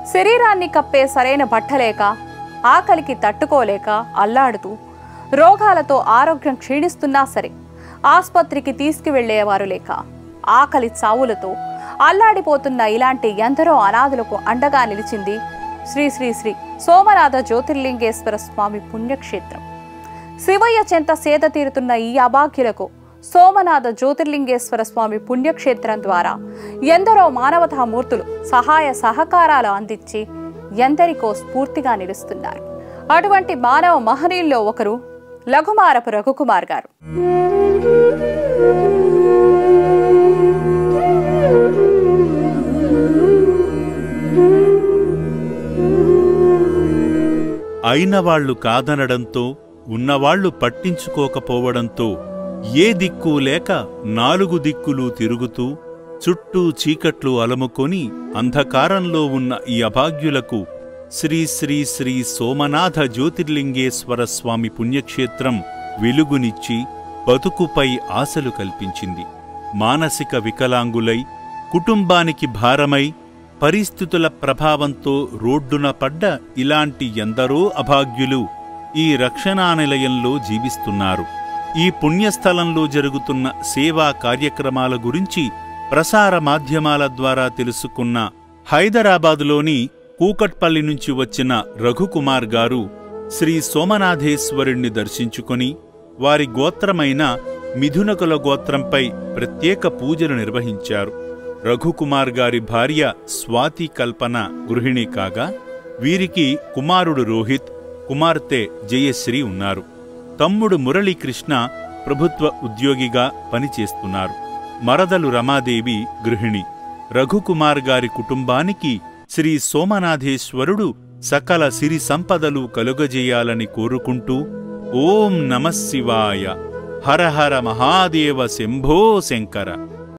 శరీరాన్ని కప్పే సరైన బట్టలేక ఆకలికి తట్టుకోలేక అల్లాడుతూ రోగాలతో ఆరోగ్యం క్షీణిస్తున్నా సరే ఆసుపత్రికి తీసుకువెళ్లేవారు లేక ఆకలి చావులతో అల్లాడిపోతున్న ఇలాంటి ఎందరో అనాథులకు అండగా నిలిచింది శ్రీ శ్రీ శ్రీ సోమనాథ జ్యోతిర్లింగేశ్వర స్వామి పుణ్యక్షేత్రం శివయ్య చెంత సేద తీరుతున్న ఈ అభాగ్యులకు సోమనాథ జ్యోతిర్లింగేశ్వర స్వామి పుణ్యక్షేత్రం ద్వారా ఎందరో మానవతామూర్తులు సహాయ సహకారాలు అందించి ఎందరికో స్ఫూర్తిగా నిలుస్తున్నారు అటువంటి మానవ మహనీయుల్లో ఒకరు లఘుమారపు రఘుకుమార్ గారు అయినవాళ్లు కాదనడంతో ఉన్నవాళ్లు పట్టించుకోకపోవడంతో ఏ దిక్కు లేక నాలుగు దిక్కులు తిరుగుతూ చుట్టూ చీకట్లు అలముకొని అంధకారంలో ఉన్న ఈ అభాగ్యులకు శ్రీ శ్రీ శ్రీ సోమనాథ జ్యోతిర్లింగేశ్వర స్వామి పుణ్యక్షేత్రం వెలుగునిచ్చి బతుకుపై ఆశలు కల్పించింది మానసిక వికలాంగులై కుటుంబానికి భారమై పరిస్థితుల ప్రభావంతో రోడ్డున పడ్డ ఇలాంటి ఎందరో అభాగ్యులు ఈ రక్షణానిలయంలో జీవిస్తున్నారు ఈ పుణ్యస్థలంలో జరుగుతున్న సేవా కార్యక్రమాల గురించి ప్రసార మాధ్యమాల ద్వారా తెలుసుకున్న హైదరాబాదులోని కూకట్పల్లి నుంచి వచ్చిన రఘుకుమార్ గారు శ్రీ సోమనాథేశ్వరుణ్ణి దర్శించుకొని వారి గోత్రమైన మిథునకుల గోత్రంపై ప్రత్యేక పూజలు నిర్వహించారు రఘుకుమార్ గారి భార్య స్వాతి కల్పన గృహిణి కాగా వీరికి కుమారుడు రోహిత్ కుమార్తె జయశ్రీ ఉన్నారు తమ్ముడు మురళీకృష్ణ ప్రభుత్వ ఉద్యోగిగా పనిచేస్తున్నారు మరదలు రమాదేవి గృహిణి రఘుకుమార్ గారి కుటుంబానికి శ్రీ సోమనాథేశ్వరుడు సకల సిరి సంపదలు కలుగజేయాలని కోరుకుంటూ ఓం నమశివాయ హర హర మహాదేవ శంభో శంకర